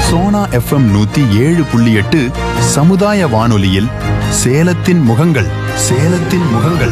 Sona FM நூத்தி ஏழு புள்ளி எட்டு சமுதாய வானொலியில் சேலத்தின் முகங்கள் சேலத்தின் முகங்கள்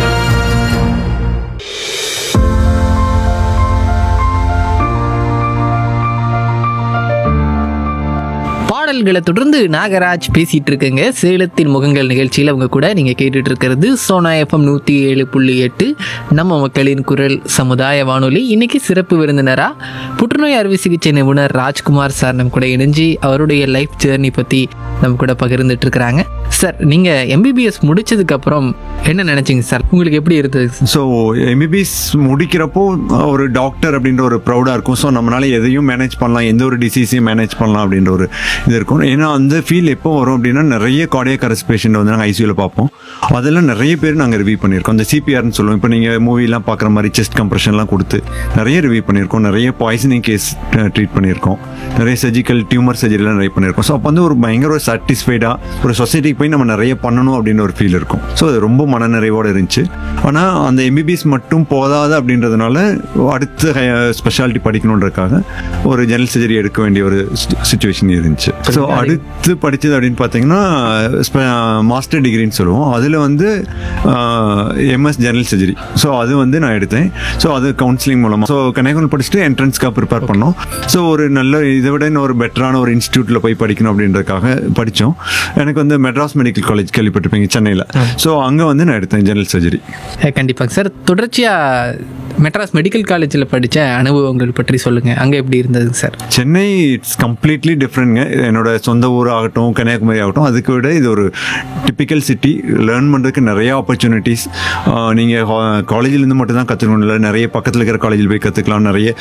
பாடல்களை தொடர்ந்து நாகராஜ் பேசிட்டு இருக்குங்க சேலத்தின் முகங்கள் நிகழ்ச்சியில் அவங்க கூட நீங்க கேட்டுட்டு இருக்கிறது சோனா எஃப்எம் நூத்தி ஏழு புள்ளி எட்டு நம்ம மக்களின் குரல் சமுதாய வானொலி இன்னைக்கு சிறப்பு விருந்தினரா புற்றுநோய் அறுவை சிகிச்சை நிபுணர் ராஜ்குமார் சார் நம்ம கூட இணைஞ்சு அவருடைய லைஃப் ஜேர்னி பத்தி நம்ம கூட பகிர்ந்துட்டு இருக்கிறாங்க சார் நீங்க எம்பிபிஎஸ் முடிச்சதுக்கு அப்புறம் என்ன நினைச்சீங்க சார் உங்களுக்கு எப்படி இருந்தது ஸோ எம்பிபிஎஸ் முடிக்கிறப்போ ஒரு டாக்டர் அப்படின்ற ஒரு ப்ரௌடாக இருக்கும் ஸோ நம்மளால எதையும் மேனேஜ் பண்ணலாம் எந்த ஒரு டிசீஸையும் மேனேஜ் பண்ணலாம் அப்படின்ற ஒரு இது இருக்கும் ஏன்னா அந்த ஃபீல் எப்போ வரும் அப்படின்னா நிறைய கார்டியக் அரஸ் பேஷண்ட் வந்து நாங்கள் ஐசியூவில் பார்ப்போம் அதெல்லாம் நிறைய பேர் நாங்கள் ரிவ்யூ பண்ணியிருக்கோம் அந்த சிபிஆர்னு சொல்லுவோம் இப்போ நீங்கள் மூவிலாம் பார்க்குற மாதிரி செஸ்ட் கம்ப்ரெஷன்லாம் கொடுத்து நிறைய ரிவ்யூ பண்ணியிருக்கோம் நிறைய பாய்சனிங் கேஸ் ட்ரீட் பண்ணியிருக்கோம் நிறைய சர்ஜிக்கல் டியூமர் சர்ஜரிலாம் நிறைய பண்ணியிருக்கோம் ஸோ அப்போ வந்து ஒரு பயங்கர ஒரு சாட்டிஸ்ஃபைடாக ஒரு சொசைட்டிக்கு போய் நம்ம நிறைய பண்ணணும் அப்படின்னு ஒரு ஃபீல் இருக்கும் ஸோ அது ரொம்ப மனநிறைவோடு இருந்துச்சு ஆனால் அந்த எம்பிபிஎஸ் மட்டும் போதாது அப்படின்றதுனால அடுத்த ஸ்பெஷாலிட்டி படிக்கணுன்றதுக்காக ஒரு ஜெனரல் சர்ஜரி எடுக்க வேண்டிய ஒரு சுச்சுவேஷன் இருந்துச்சு ஸோ அடுத்து படித்தது அப்படின்னு பார்த்தீங்கன்னா மாஸ்டர் டிகிரின்னு சொல்லுவோம் அதில் வந்து எம்எஸ் ஜெனரல் சர்ஜரி ஸோ அது வந்து நான் எடுத்தேன் ஸோ அது கவுன்சிலிங் மூலமாக ஸோ கன்னியாகுமரி படிச்சுட்டு என்ட்ரன்ஸ்க்காக ப்ரிப்பேர் பண்ணோம் ஸோ ஒரு நல்ல இதை விட இன்னும் ஒரு பெட்டரான ஒரு இன்ஸ்டியூட்டில் போய் படிக்கணும் அப்படின்றதுக்காக படித்தோம் எனக்கு வந்து மெட்ராஸ் மெடிக்கல் காலேஜ் கேள்விப்பட்டிருப்பீங்க சென்னையில் ஸோ அங்கே வந்து நான் எடுத்தேன் ஜெனரல் சர்ஜரி அஹ் கண்டிப்பாங்க சார் தொடர்ச்சியா மெட்ராஸ் மெடிக்கல் காலேஜில் படித்த அனுபவங்கள் பற்றி சொல்லுங்க அங்கே எப்படி இருந்ததுங்க சார் சென்னை இட்ஸ் கம்ப்ளீட்லி டிஃப்ரெண்ட்ங்க என்னோட சொந்த ஊர் ஆகட்டும் கன்னியாகுமரி ஆகட்டும் அதுக்கு விட இது ஒரு டிப்பிக்கல் சிட்டி லேர்ன் பண்ணுறதுக்கு நிறைய ஆப்பர்ச்சுனிட்டிஸ் நீங்கள் காலேஜிலேருந்து மட்டும் தான் கற்றுக்கணும் இல்லை நிறைய பக்கத்தில் இருக்கிற காலேஜில் போய் கற்றுக்கலாம் நிறைய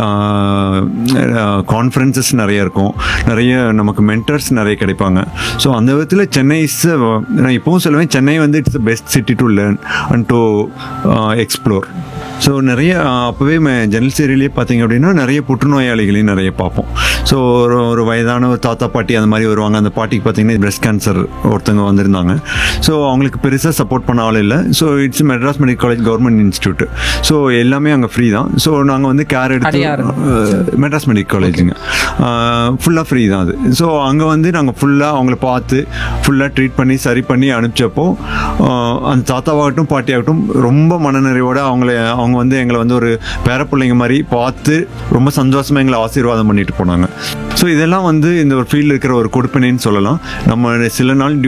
கான்ஃபரன்சஸ் நிறைய இருக்கும் நிறைய நமக்கு மென்டர்ஸ் நிறைய கிடைப்பாங்க ஸோ அந்த விதத்தில் சென்னை இஸ் நான் இப்போவும் சொல்லுவேன் சென்னை வந்து it's best city to learn and to explore so நிறைய அப்போவே ஜெனரல் சீரியலே பார்த்தீங்க அப்படின்னா நிறைய புற்றுநோயாளிகளையும் நிறைய பார்ப்போம் ஸோ ஒரு ஒரு வயதான ஒரு தாத்தா பாட்டி அந்த மாதிரி வருவாங்க அந்த பாட்டிக்கு பார்த்தீங்கன்னா பிரஸ்ட் கேன்சர் ஒருத்தவங்க வந்திருந்தாங்க ஸோ அவங்களுக்கு பெருசாக சப்போர்ட் பண்ண ஆள் இல்லை so it's Madras medical college government institute so எல்லாமே அங்கே ஃப்ரீ தான் ஸோ நாங்கள் வந்து கேர் எடுத்து அடையாறு. அஹ், மெட்ராஸ் மெடிக்கல் காலேஜுங்க ஃபுல்லாக ஃப்ரீ தான் அது ஸோ அங்கே வந்து நாங்கள் ஃபுல்லாக அவங்கள பார்த்து ஃபுல்லாக ட்ரீட் பண்ணி சரி பண்ணி அனுப்பிச்சப்போ அஹ், அந்த தாத்தாவாகட்டும் பாட்டியாகட்டும் ரொம்ப மனநிறைவோட அவங்கள அவங்க வந்து எங்களை வந்து ஒரு பேரப்பிள்ளைங்க மாதிரி பார்த்து ரொம்ப சந்தோஷமாக எங்களை ஆசீர்வாதம் பண்ணிட்டு போனாங்க ஸோ இதெல்லாம் வந்து இந்த ஒரு ஃபீல்டில் இருக்கிற ஒரு கொடுப்பினைன்னு சொல்லலாம் நம்ம சில நாள்